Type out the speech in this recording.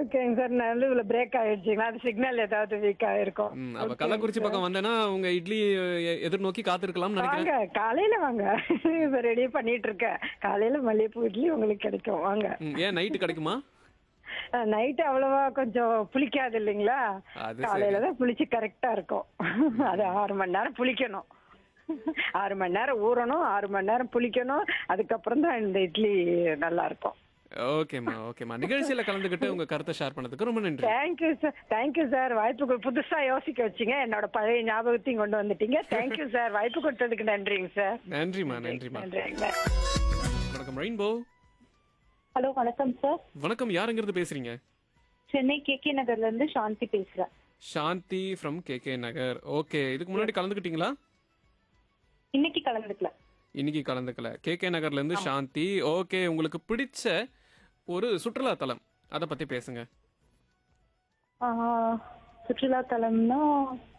ஓகேங்க சார் நடுவில் பிரேக் ஆயிடுச்சுங்களா அது சிக்னல் ஏதாவது வீக் ஆயிருக்கும் ம், அப்ப கள்ளக்குறிச்சி பக்கம் வந்தேன்னா உங்க இட்லி எ- எதிர்நோக்கி காத்திருக்கலாம்னு நினைக்கிறேன் வாங்க காலையில வாங்க இப்ப ரெடி பண்ணிட்டு இருக்கேன் காலையில மல்லிகைப்பூ இட்லி உங்களுக்கு கிடைக்கும் வாங்க ம், ஏன் நைட்டு கிடைக்குமா நைட்டு அவ்வளவா கொஞ்சம் புளிக்காது இல்லைங்களா அது காலையில தான் புளிச்சு கரெக்டா இருக்கும் அது ஆறு மணி நேரம் புளிக்கணும் ஆறு மணி நேரம் ஊறணும் ஆறு மணி நேரம் புளிக்கணும் அதுக்கப்புறம் தான் இந்த இட்லி நல்லா இருக்கும் ஓகேம்மா ஓகேம்மா நிகழ்ச்சியில கலந்துக்கிட்டு உங்க கருத்தை ஷேர் பண்ணதுக்கு ரொம்ப நன்றி தேங்க்யூ சார் தேங்க்யூ சார் வாய்ப்பு புதுசா யோசிக்க வச்சீங்க என்னோட பழைய ஞாபகத்தையும் கொண்டு வந்துட்டீங்க தேங்க்யூ சார் வாய்ப்பு கொடுத்ததுக்கு நன்றிங்க சார் நன்றிம்மா நன்றிம்மா நன்றிங்க வணக்கம் ரெயின்போ ஹலோ வணக்கம் சார் வணக்கம் யாருங்கிறது பேசுறீங்க சென்னை கே கே நகர்ல இருந்து சாந்தி பேசுறேன் Shanthi from K K Nagar okay இதுக்கு முன்னாடி கலந்துக்கிட்டீங்களா இன்னைக்கு கலந்துக்கல இன்னைக்கு கலந்துக்கல கே கே நகர்ல இருந்து சாந்தி ஓகே உங்களுக்கு பிடிச்ச ஒரு சுற்றுலா தலம் அதை பத்தி பேசுங்க ஆஹ், சுற்றுலா தலம்னா